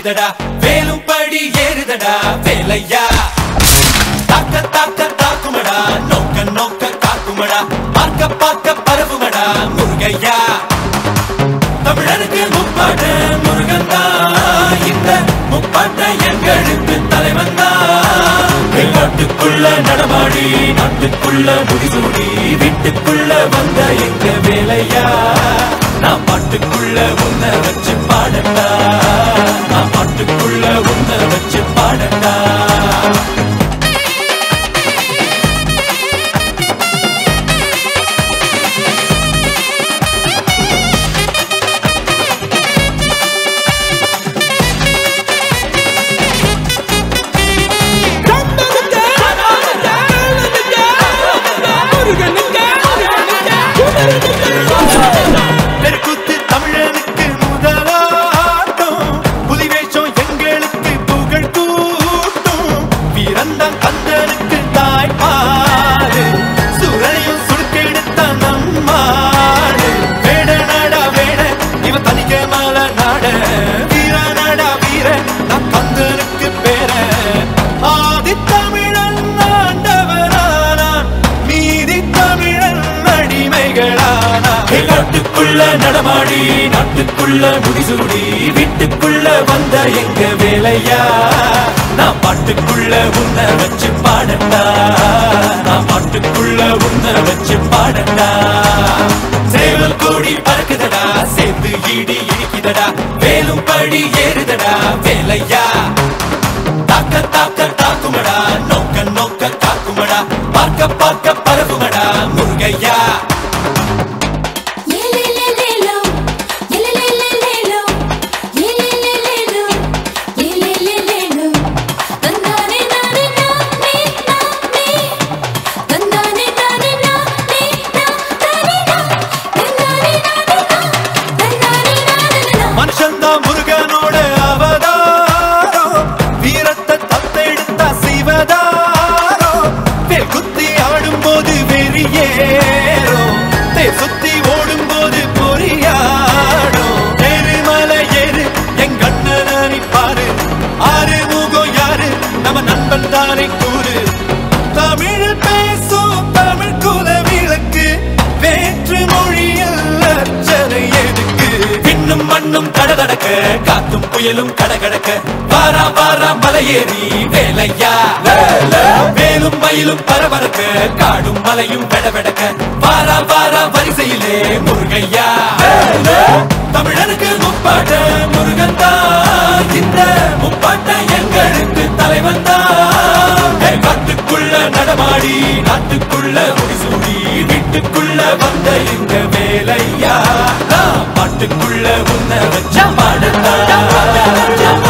இடிக்குதடா வேலும் படி ஏறுதடா வேலையா தாக்க தாக்க தாக்குமடா நோக்க நோக்க காக்குமடா பார்க்க பார்க்க பரவுமடா முருகையா தமிழனுக்கு முப்பாட்டு முருகன் தான் இந்த முப்பாட்டை எங்களுக்கு தலைவன் தான் நாட்டுக்குள்ள நடமாடி நாட்டுக்குள்ள முடிசூடி வீட்டுக்குள்ள வந்த எங்க வேலையா நான் பாட்டுக்குள்ள உன்னை வச்சு பாடட்டா நான் பாட்டுக்குள்ள உன்னை வச்சு பாடட்டா தெருக்கூத்து தமிழனுக்கு முதலாட்டம் புலிவேஷம் எங்களுக்கு புகழ் கூட்டும் வீரந்தான் கந்தனுக்கு தாய்ப்பாடு சுரளையும் சுடுக்கெடுத்த நம்மாடு வேட நாடா வேட இவ தனிக்க மால நாட வீர நாடா வீர நான் கந்தனுக்கு பேர ஆதி தமிழன் ஆண்டவரானான் மீதி தமிழன் அடிமைகளானா நாட்டுக்குள்ள நடமாடி நாட்டுக்குள்ள முடிசூடி வீட்டுக்குள்ள வந்த எங்க வேலையா நான் பாட்டுக்குள்ள உன்னை வச்சு பாடட்டா நான் பாட்டுக்குள்ள உன்னை வச்சு பாடட்டா சேவல் கோடி பறக்குதடா சேர்ந்து இடி இடிக்குதடா வேலும் படி ஏறுதடா வேலையா தாக்க தாக்க தாக்குமடா நோக்க நோக்க காக்குமடா பார்க்க பார்க்க பரவுமடா முருகையா ஏலேலேலேலோ ஏலேலேலேலோ ஏலேலேலேலோ ஏலேலேலேலோ தந்தானே நானே நானே நானே தந்தானே நானே நானே நானே தந்தானே நானே தந்தானே நானே மனுஷன்தான் முருகனோட அவதாரம் வீரத்தை தத்தெடுத்தா செய்வதாரம் வேல் குத்தி ஆடும் போது வெறியேறும் தேர் சுத்தி ஓடும் போது பொறியாடும் எரிமலை ஏறு எங்க அண்ணனை பாரு ஆறு முகம் யாரு நம்ம நண்பன் தானே கூறு தமிழில் பேசும் தமிழ் குல விளக்கு வேற்று மொழியில் அர்ச்சனை எதுக்கு விண்ணும் மண்ணும் கடகடக்க காத்தும் புயலும் கடகடக்க வாரா வாரா மலையேறி வேலையா வேலும் மயிலும் பரபரக்க காடும் மலையும் வெடவெடக்க வாரா வாரா வரிசையிலே முருகையா தமிழனுக்கு முப்பாட்ட முருகன் தான் இந்த முப்பாட்ட எங்களுக்கு தலைவன் தான் காட்டுக்குள்ள நடமாடி நாட்டுக்குள்ள முடிசூடி வீட்டுக்குள்ள வந்த எங்க வேலையா நான் பாட்டுக்குள்ள உன்னை வச்ச பாடத்தான்